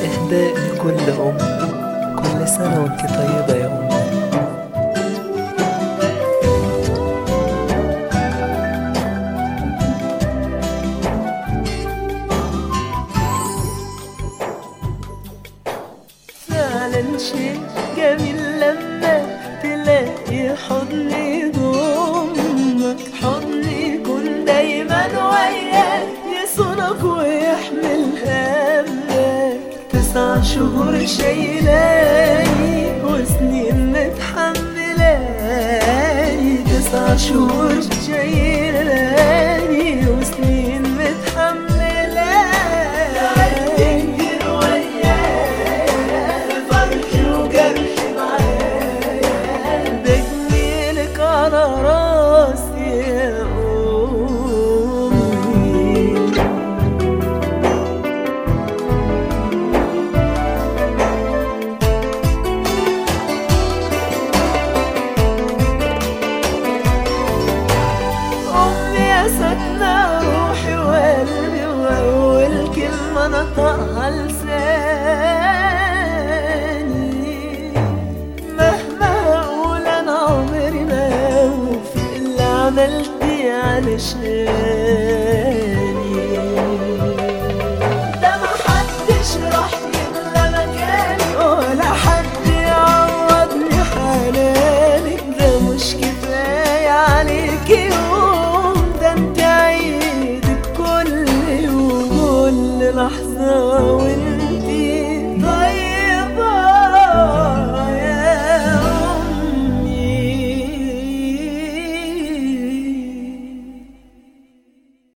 إهداء لكل أم كل سنة وانت طيبة يا أم فعلا شيء جميل لما تلاقي حضن يضمك حضن يكون دايما وياك يصونك ويحمل همك تسع شهور شايلاني وسنين متحملاني تسع شهور شايلاني وسنين متحملاني فرحي وجرحي معايا بجميلك على راسي يا أمي أمي يا سكنة روحي وقلبي وأول كلمة نطقها لساني مهما أقول أنا عمري ما أوفي اللي عملتي علشاني